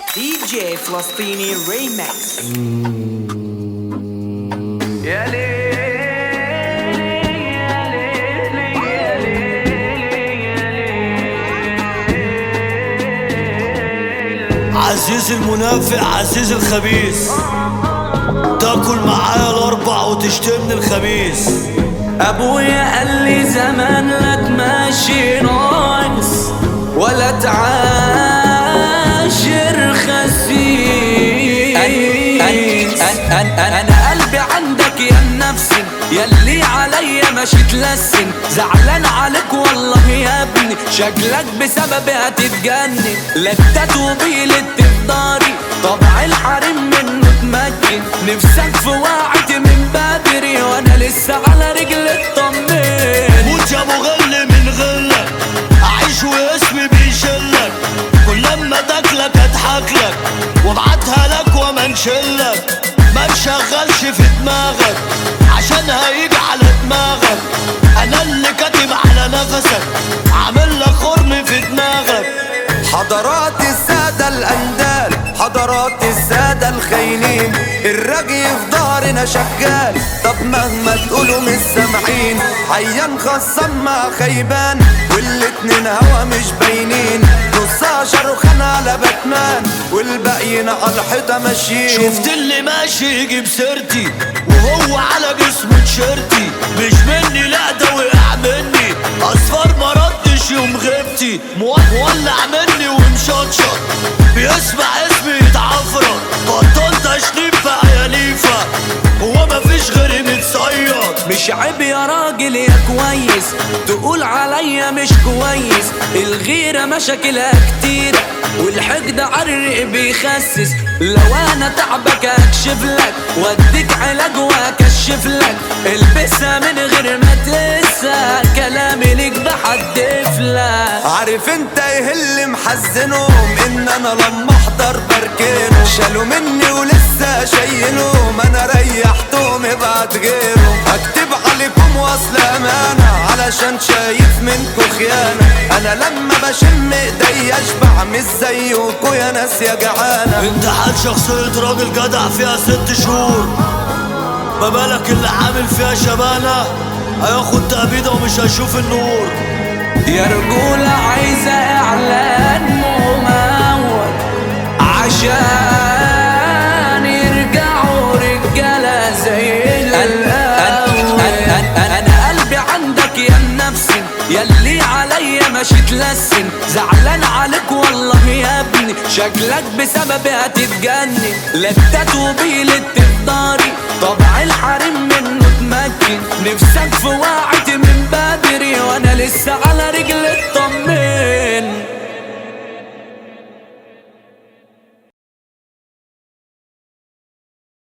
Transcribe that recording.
دي جي فلسطيني ريمكس يا ليل يا ليل يا ليل عزيز المنافق عزيز الخبيث تاكل معايا الاربع وتشتمني الخميس ابويا قال لي زمان لا تمشي ناقص ولا تعاشر خسيس انا انا انا قلبي عندك يا نفسي ياللي عليا مش تلسن زعلان عليك والله يا ابني شكلك بسببي هتتجنن لا التاتوبي للتفضاري طبع الحريم منه تمكن نفسك في وعد من بدري وانا لسه على رجل اطمن موت يا مغل من غلك اعيش واسمي بيشلك كل لما تاكلك اضحك لك وابعتها لك وما نشلك ما نشغلش في دماغك عشان هيجي على دماغك انا اللي كاتب على نفسك عامل لك خرم في دماغك حضرات السادة الأندال حضرات السادة الخاينين الرجي في ظهرنا شغال طب مهما تقولوا مش سامعين عيان خصم مع خيبان والاتنين هوا مش باينين نصها شاروخان على باتمان والباقيين على الحيطة ماشيين شفت اللي ماشي يجيب سيرتي وهو على جسمه تيشيرتي مش مني لا ده وقع مني اصفر ما ردش يوم غبتي مو- مولع مني ومشطشط بيسمع اسمي يتعفرط بطل تشنيف بقى يا ليفا هو مفيش غيري متصيد مش عيب يا راجل يا كويس تقول عليا مش كويس الغيرة مشاكلها كتيرة والحقد عرق بيخسس لو انا تعبك اكشف لك واديك علاج واكشف لك البسها من غير ما تنسى كلامي ليك بحدف لك عارف انت ايه اللي محزنهم ان انا لما احضر بركنهم شالوا مني ولسه شايلهم انا ريحتهم ابعت غيرهم هكتب عليكم وصل امانه علشان شايف منكم خيانه انا لما بشم ايدي اشبع مش زيكوا يا ناس يا جعانه انت حال شخصية راجل جدع فيها ست شهور ما بالك اللي عامل فيها شبانة هياخد تأبيدة ومش هيشوف النور يا رجولة عايزة إعلان ممول عشان يرجعوا رجالة زي الأول أنا قلبي عندك يا نفسي ياللي عليا مش تلسن زعلان عليك والله يا ابني شكلك بسببي هتتجنن لا التاتوبي للتفضاري طبع الحريم منه تمكن نفسك في وعد من بدري وانا لسه على رجل اطمن